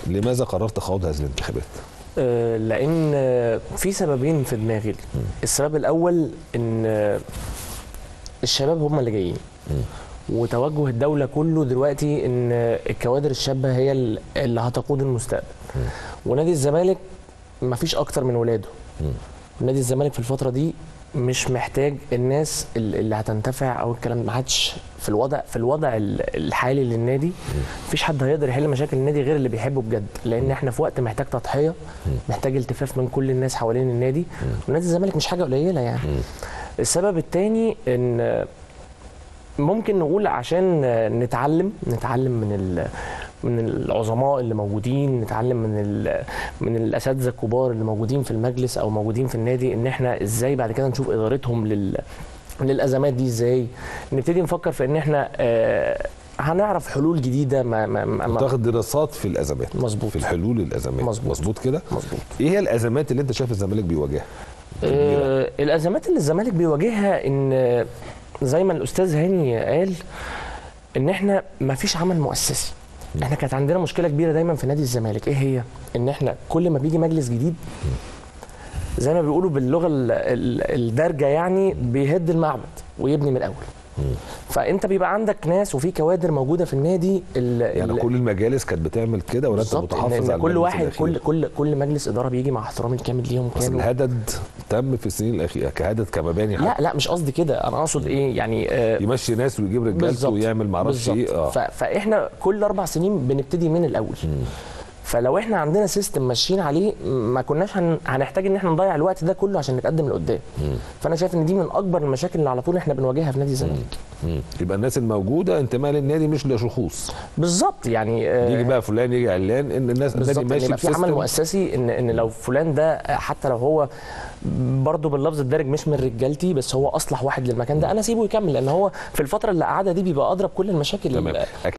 لماذا قررت خوض هذه الانتخابات؟ آه، لان آه، في سببين في دماغي السبب الاول ان آه، الشباب هم اللي جايين وتوجه الدوله كله دلوقتي ان آه، الكوادر الشابه هي ال- اللي هتقود المستقبل ونادي الزمالك ما فيش اكتر من ولاده نادي الزمالك في الفتره دي مش محتاج الناس ال- اللي هتنتفع او الكلام ما عادش في الوضع في الوضع ال- الحالي للنادي مفيش حد هيقدر يحل مشاكل النادي غير اللي بيحبه بجد لان احنا في وقت محتاج تضحيه محتاج التفاف من كل الناس حوالين النادي ونادي الزمالك مش حاجه قليله يعني السبب الثاني ان ممكن نقول عشان نتعلم نتعلم من ال من العظماء اللي موجودين نتعلم من ال من الاساتذه الكبار اللي موجودين في المجلس او موجودين في النادي ان احنا ازاي بعد كده نشوف ادارتهم لل للازمات دي ازاي نبتدي نفكر في ان احنا آه هنعرف حلول جديده ما ما ما ما- تاخد دراسات في الازمات مظبوط. في الحلول للازمات مظبوط. مظبوط كده مظبوط ايه هي الازمات اللي انت شايف الزمالك بيواجهها كبيرة. آه الازمات اللي الزمالك بيواجهها ان آه، زي ما الاستاذ هاني قال ان احنا ما فيش عمل مؤسسي احنا كانت عندنا مشكله كبيره دايما في نادي الزمالك ايه هي ان احنا كل ما بيجي مجلس جديد زي ما بيقولوا باللغه ال- ال- الدارجه يعني بيهد المعبد ويبني من الاول فانت بيبقى عندك ناس وفي كوادر موجوده في النادي ال- يعني ال- كل المجالس كانت بتعمل كده ولا انت بالظبط، متحفظ إن- إن على كل المجلس واحد الأخير؟ كل كل كل مجلس اداره بيجي مع احترامي الكامل ليهم بس كانوا الهدد تم في السنين الاخيره كهدد كمباني لا لا مش قصدي كده انا اقصد ايه يعني آه يمشي ناس ويجيب رجالته بالظبط ويعمل معرفش بالظبط. ايه اه ف... فاحنا كل اربع سنين بنبتدي من الاول فلو احنا عندنا سيستم ماشيين عليه ما كناش هن... هنحتاج ان احنا نضيع الوقت ده كله عشان نتقدم لقدام فانا شايف ان دي من اكبر المشاكل اللي على طول احنا بنواجهها في نادي الزمالك مم. يبقى الناس الموجوده انتماء للنادي مش لشخوص بالظبط يعني آه، يجي بقى فلان يجي علان ان الناس النادي بالظبط إن ماشي يبقى في عمل بسيستم مؤسسي ان ان لو فلان ده حتى لو هو برضه باللفظ الدارج مش من رجالتي بس هو اصلح واحد للمكان ده انا اسيبه يكمل لان هو في الفتره اللي قعدها دي بيبقى اضرب كل المشاكل تمام ال-